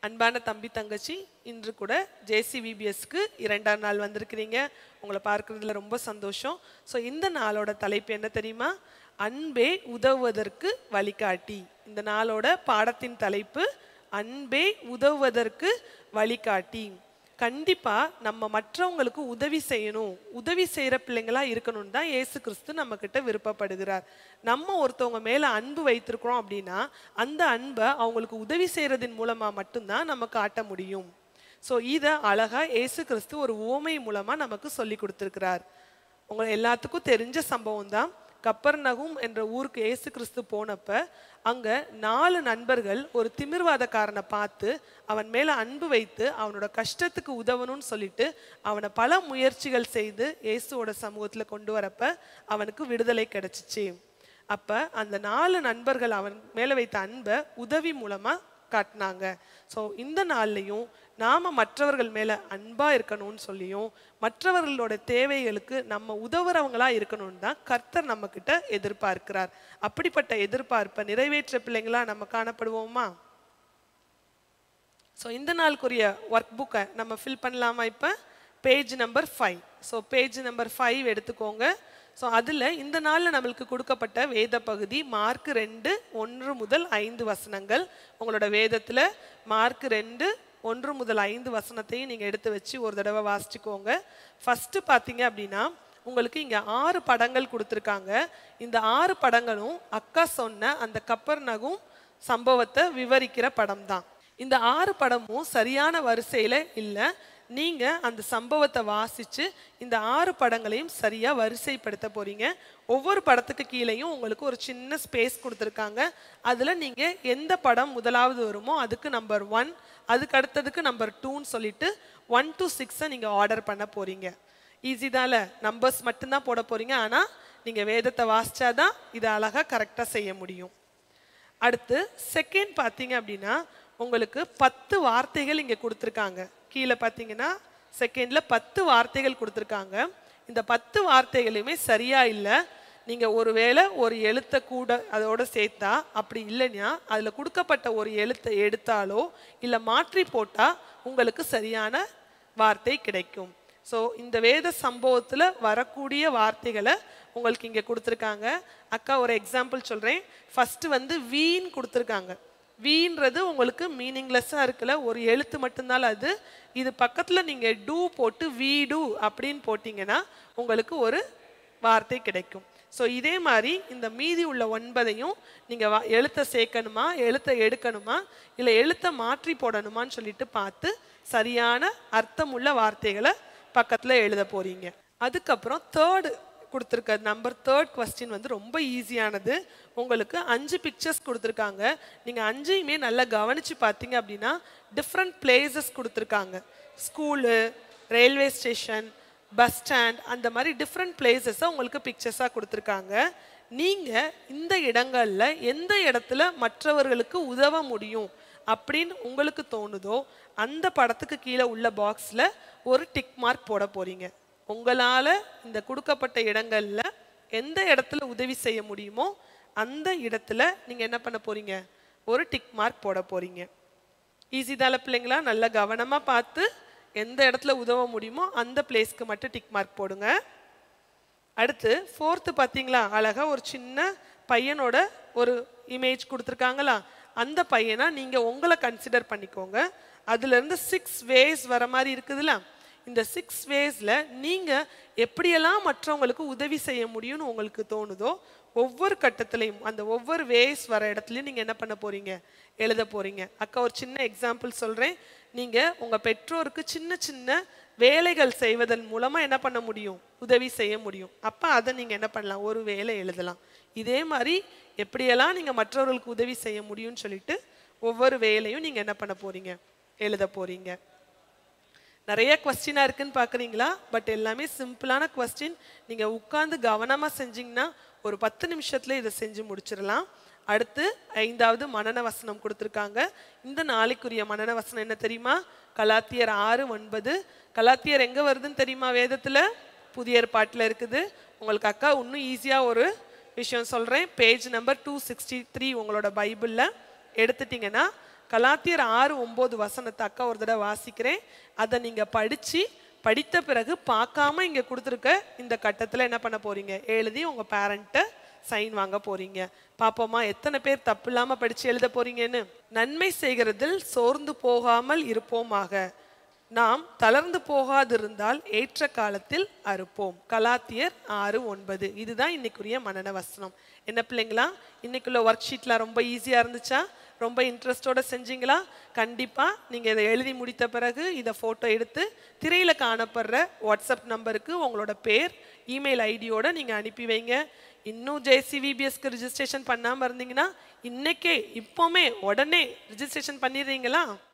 அன்பான தம்பி தங்கச்சி இன்று கூட ஜேசிவிபிஎஸ்க்கு இரண்டாம் நாள் வந்திருக்கிறீங்க உங்களை பார்க்கறதுல ரொம்ப சந்தோஷம் ஸோ இந்த நாளோட தலைப்பு என்ன தெரியுமா அன்பே உதவுவதற்கு வழிகாட்டி இந்த நாளோட பாடத்தின் தலைப்பு அன்பே உதவுவதற்கு வழிகாட்டி கண்டிப்பா நம்ம மற்றவங்களுக்கு உதவி செய்யணும் உதவி செய்யற பிள்ளைங்களா இருக்கணும்னு தான் இயேசு கிறிஸ்து நம்ம கிட்ட விருப்பப்படுகிறார் நம்ம ஒருத்தவங்க மேல அன்பு வைத்திருக்கிறோம் அப்படின்னா அந்த அன்பை அவங்களுக்கு உதவி செய்யறதின் மூலமா மட்டும்தான் நம்ம காட்ட முடியும் ஸோ இதை அழகா இயேசு கிறிஸ்து ஒரு உவமை மூலமா நமக்கு சொல்லி கொடுத்திருக்கிறார் உங்க எல்லாத்துக்கும் தெரிஞ்ச சம்பவம் தான் கப்பர்நகும் என்ற ஊருக்கு இயேசு கிறிஸ்து போனப்ப அங்க நாலு நண்பர்கள் ஒரு திமிர்வாதக்காரனை பார்த்து அவன் மேல அன்பு வைத்து அவனோட கஷ்டத்துக்கு உதவணும்னு சொல்லிட்டு அவனை பல முயற்சிகள் செய்து இயேசுவோட சமூகத்துல கொண்டு வரப்ப அவனுக்கு விடுதலை கிடைச்சிச்சு அப்ப அந்த நாலு நண்பர்கள் அவன் மேல வைத்த அன்பை உதவி மூலமா காட்டினாங்க ஸோ இந்த நாள்லையும் நாம மற்றவர்கள் மேல அன்பா இருக்கணும்னு சொல்லியும் மற்றவர்களோட தேவைகளுக்கு நம்ம உதவுறவங்களா இருக்கணும்னு தான் கர்த்தர் நம்ம கிட்ட எதிர்பார்க்கிறார் அப்படிப்பட்ட எதிர்பார்ப்பை நிறைவேற்ற பிள்ளைங்களா நம்ம காணப்படுவோமா ஸோ இந்த நாளுக்குரிய ஒர்க் புக்கை நம்ம ஃபில் பண்ணலாமா இப்போ page number five so page number five எடுத்துக்கோங்க ஸோ அதில் இந்த நாளில் நம்மளுக்கு கொடுக்கப்பட்ட வேத பகுதி மார்க் ரெண்டு ஒன்று முதல் ஐந்து வசனங்கள் உங்களோட வேதத்தில் மார்க் ரெண்டு ஒன்று முதல் ஐந்து வசனத்தையும் நீங்கள் எடுத்து வச்சு ஒரு தடவை வாசிச்சுக்கோங்க ஃபஸ்ட்டு பார்த்தீங்க அப்படின்னா உங்களுக்கு இங்கே ஆறு படங்கள் கொடுத்துருக்காங்க இந்த ஆறு படங்களும் அக்கா சொன்ன அந்த கப்பர் நகும் சம்பவத்தை விவரிக்கிற படம் தான் இந்த ஆறு படமும் சரியான வரிசையில் இல்லை நீங்கள் அந்த சம்பவத்தை வாசித்து இந்த ஆறு படங்களையும் சரியாக வரிசைப்படுத்த போகிறீங்க ஒவ்வொரு படத்துக்கு கீழேயும் உங்களுக்கு ஒரு சின்ன ஸ்பேஸ் கொடுத்துருக்காங்க அதில் நீங்கள் எந்த படம் முதலாவது வருமோ அதுக்கு நம்பர் ஒன் அதுக்கு அடுத்ததுக்கு நம்பர் டூன்னு சொல்லிட்டு ஒன் டு சிக்ஸை நீங்கள் ஆர்டர் பண்ண போகிறீங்க ஈஸி தான்ல நம்பர்ஸ் மட்டும்தான் போட போகிறீங்க ஆனால் நீங்கள் வேதத்தை வாசிச்சாதான் இதை அழகாக கரெக்டாக செய்ய முடியும் அடுத்து செகண்ட் பார்த்தீங்க அப்படின்னா உங்களுக்கு பத்து வார்த்தைகள் இங்கே கொடுத்துருக்காங்க கீழே பார்த்தீங்கன்னா செகண்டில் பத்து வார்த்தைகள் கொடுத்துருக்காங்க இந்த பத்து வார்த்தைகளுமே சரியா இல்லை நீங்கள் ஒருவேளை ஒரு எழுத்தை கூட அதோட சேர்த்தா அப்படி இல்லைன்னா அதில் கொடுக்கப்பட்ட ஒரு எழுத்தை எடுத்தாலோ இல்லை மாற்றி போட்டால் உங்களுக்கு சரியான வார்த்தை கிடைக்கும் ஸோ இந்த வேத சம்பவத்தில் வரக்கூடிய வார்த்தைகளை உங்களுக்கு இங்கே கொடுத்துருக்காங்க அக்கா ஒரு எக்ஸாம்பிள் சொல்கிறேன் ஃபஸ்ட்டு வந்து வீண் கொடுத்துருக்காங்க வீன்றது உங்களுக்கு மீனிங்லெஸ்ஸாக இருக்குல்ல ஒரு எழுத்து மட்டும்தான் அது இது பக்கத்தில் நீங்கள் டூ போட்டு வீடு அப்படின்னு போட்டிங்கன்னா உங்களுக்கு ஒரு வார்த்தை கிடைக்கும் ஸோ இதே மாதிரி இந்த மீதி உள்ள ஒன்பதையும் நீங்கள் வா எழுத்தை சேர்க்கணுமா எழுத்தை எடுக்கணுமா இல்லை எழுத்தை மாற்றி போடணுமான்னு சொல்லிட்டு பார்த்து சரியான அர்த்தமுள்ள வார்த்தைகளை பக்கத்தில் எழுத போறீங்க அதுக்கப்புறம் தேர்டு கொடுத்துருக்க நம்பர் தேர்ட் கொஸ்டின் வந்து ரொம்ப ஈஸியானது உங்களுக்கு அஞ்சு பிக்சர்ஸ் கொடுத்துருக்காங்க நீங்கள் அஞ்சையுமே நல்லா கவனித்து பார்த்தீங்க அப்படின்னா டிஃப்ரெண்ட் பிளேசஸ் கொடுத்துருக்காங்க school railway station bus stand அந்த மாதிரி டிஃப்ரெண்ட் பிளேசஸை உங்களுக்கு பிக்சர்ஸாக கொடுத்துருக்காங்க நீங்கள் இந்த இடங்களில் எந்த இடத்துல மற்றவர்களுக்கு உதவ முடியும் அப்படின்னு உங்களுக்கு தோணுதோ அந்த படத்துக்கு கீழே உள்ள பாக்ஸில் ஒரு டிக் மார்க் போட போகிறீங்க உங்களால் இந்த கொடுக்கப்பட்ட இடங்களில் எந்த இடத்துல உதவி செய்ய முடியுமோ அந்த இடத்துல நீங்கள் என்ன பண்ண போகிறீங்க ஒரு டிக் மார்க் போட போகிறீங்க ஈஸி தால பிள்ளைங்களா நல்லா கவனமாக பார்த்து எந்த இடத்துல உதவ முடியுமோ அந்த பிளேஸ்க்கு மட்டும் டிக் மார்க் போடுங்க அடுத்து ஃபோர்த்து பார்த்தீங்களா அழகா ஒரு சின்ன பையனோட ஒரு இமேஜ் கொடுத்துருக்காங்களா அந்த பையனா நீங்கள் உங்களை கன்சிடர் பண்ணிக்கோங்க அதுலேருந்து சிக்ஸ் வேஸ் வர மாதிரி இருக்குதுல்ல இந்த சிக்ஸ் வேஸில் நீங்கள் எப்படியெல்லாம் மற்றவங்களுக்கு உதவி செய்ய முடியும்னு உங்களுக்கு தோணுதோ ஒவ்வொரு கட்டத்துலையும் அந்த ஒவ்வொரு வேஸ் வர இடத்துலையும் நீங்கள் என்ன பண்ண போகிறீங்க எழுத போகிறீங்க அக்கா ஒரு சின்ன எக்ஸாம்பிள் சொல்கிறேன் நீங்கள் உங்கள் பெற்றோருக்கு சின்ன சின்ன வேலைகள் செய்வதன் மூலமாக என்ன பண்ண முடியும் உதவி செய்ய முடியும் அப்போ அதை நீங்கள் என்ன பண்ணலாம் ஒரு வேலை எழுதலாம் இதே மாதிரி எப்படியெல்லாம் நீங்கள் மற்றவர்களுக்கு உதவி செய்ய முடியும்னு சொல்லிட்டு ஒவ்வொரு வேலையும் நீங்கள் என்ன பண்ண போகிறீங்க எழுத போகிறீங்க நிறைய கொஸ்டினாக இருக்குன்னு பார்க்குறீங்களா பட் எல்லாமே சிம்பிளான கொஸ்டின் நீங்கள் உட்காந்து கவனமாக செஞ்சீங்கன்னா ஒரு பத்து நிமிஷத்துல இதை செஞ்சு முடிச்சிடலாம் அடுத்து ஐந்தாவது மனன வசனம் கொடுத்துருக்காங்க இந்த நாளைக்குரிய மனன வசனம் என்ன தெரியுமா கலாத்தியர் ஆறு ஒன்பது கலாத்தியர் எங்கே வருதுன்னு தெரியுமா வேதத்தில் புதிய ஏற்பாட்டில் இருக்குது உங்களுக்கு அக்கா இன்னும் ஈஸியாக ஒரு விஷயம் சொல்கிறேன் page number two sixty three உங்களோட பைபிளில் எடுத்துட்டிங்கன்னா கலாத்தியர் ஆறு ஒன்பது வசனத்தை அக்கா ஒரு தடவை வாசிக்கிறேன் அதை நீங்க படிச்சு படித்த பிறகு பார்க்காம இங்க கொடுத்துருக்க இந்த கட்டத்துல என்ன பண்ண போறீங்க எழுதி உங்க பேரண்ட்டை சைன் வாங்க போறீங்க பாப்போமா எத்தனை பேர் தப்பு இல்லாம படிச்சு எழுத போறீங்கன்னு நன்மை செய்கிறதில் சோர்ந்து போகாமல் இருப்போமாக நாம் தளர்ந்து போகாதிருந்தால் ஏற்ற காலத்தில் அறுப்போம் கலாத்தியர் ஆறு ஒன்பது இதுதான் இன்னைக்குரிய மனன வசனம் என்ன பிள்ளைங்களா இன்னைக்குள்ள ஒர்க் ஷீட்லாம் ரொம்ப ஈஸியா இருந்துச்சா ரொம்ப இன்ட்ரெஸ்டோட செஞ்சீங்களா கண்டிப்பா நீங்க இதை எழுதி முடித்த பிறகு இதை போட்டோ எடுத்து திரையில காணப்படுற வாட்ஸ்அப் நம்பருக்கு உங்களோட பேர் இமெயில் ஐடியோட நீங்க அனுப்பி வைங்க இன்னும் ஜேசிவிபிஎஸ்க்கு ரிஜிஸ்ட்ரேஷன் பண்ணாம இருந்தீங்கன்னா இன்னைக்கே இப்போமே உடனே ரிஜிஸ்ட்ரேஷன் பண்ணிடுறீங்களா